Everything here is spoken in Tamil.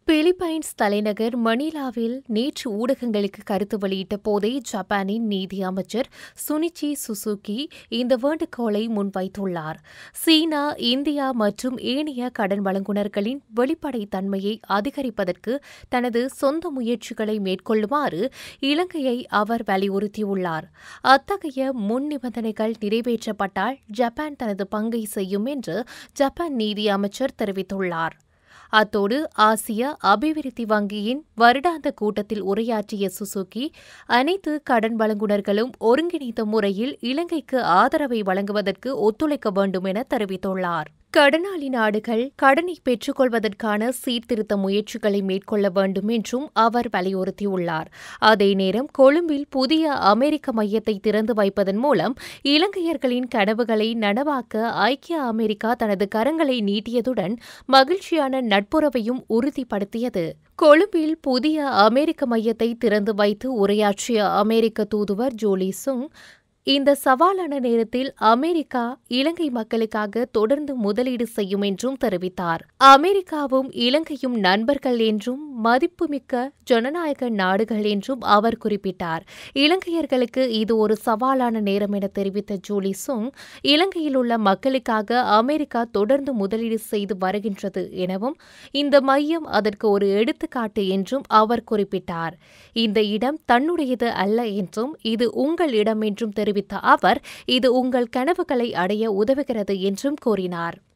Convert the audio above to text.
பிலிப்பைன்ஸ் தலைநகர் மணிலாவில் நேற்று ஊடகங்களுக்கு கருத்து வெளியிட்ட போதே ஜப்பானின் நீதி அமைச்சர் சுனிச்சி சுசுகி இந்த வேண்டுகோளை முன்வைத்துள்ளார் சீனா இந்தியா மற்றும் ஏனைய கடன் வழங்குநர்களின் வெளிப்படைத்தன்மையை அதிகரிப்பதற்கு தனது சொந்த முயற்சிகளை மேற்கொள்ளுமாறு இலங்கையை அவர் வலியுறுத்தியுள்ளார் அத்தகைய முன் நிபந்தனைகள் நிறைவேற்றப்பட்டால் ஜப்பான் தனது பங்கை செய்யும் என்று ஜப்பான் நீதி அமைச்சர் தெரிவித்துள்ளார் அத்தோடு ஆசிய அபிவிருத்தி வங்கியின் வருடாந்த கூட்டத்தில் உரையாற்றிய சுசுகி அனைத்து கடன் வழங்குநர்களும் ஒருங்கிணைந்த முறையில் இலங்கைக்கு ஆதரவை வழங்குவதற்கு ஒத்துழைக்க வேண்டும் என தெரிவித்துள்ளார் கடனாளி நாடுகள் கடனை பெற்றுக்கொள்வதற்கான சீர்திருத்த முயற்சிகளை மேற்கொள்ள வேண்டும் என்றும் அவர் வலியுறுத்தியுள்ளார் அதே நேரம் கொழும்பில் புதிய அமெரிக்க மையத்தை திறந்து வைப்பதன் மூலம் இலங்கையர்களின் கனவுகளை நனவாக்க ஐக்கிய அமெரிக்கா தனது கரங்களை நீட்டியதுடன் மகிழ்ச்சியான நட்புறவையும் உறுதிப்படுத்தியது கொழும்பில் புதிய அமெரிக்க மையத்தை திறந்து வைத்து உரையாற்றிய அமெரிக்க தூதுவர் ஜோலி சுங் இந்த சவாலான நேரத்தில் அமெரிக்கா இலங்கை மக்களுக்காக தொடர்ந்து முதலீடு செய்யும் என்றும் தெரிவித்தார் அமெரிக்காவும் இலங்கையும் நண்பர்கள் என்றும் மதிப்புமிக்க ஜனநாயக நாடுகள் என்றும் அவர் குறிப்பிட்டார் இலங்கையர்களுக்கு இது ஒரு சவாலான நேரம் என தெரிவித்த ஜூலி சுங் இலங்கையில் உள்ள மக்களுக்காக அமெரிக்கா தொடர்ந்து முதலீடு செய்து வருகின்றது எனவும் இந்த மையம் அதற்கு ஒரு எடுத்துக்காட்டு என்றும் அவர் குறிப்பிட்டார் இந்த இடம் தன்னுடையது அல்ல என்றும் இது உங்கள் இடம் என்றும் தெரிவித்தார் தெரிவித்த அவர் இது உங்கள் கனவுகளை அடைய உதவுகிறது என்றும் கூறினார்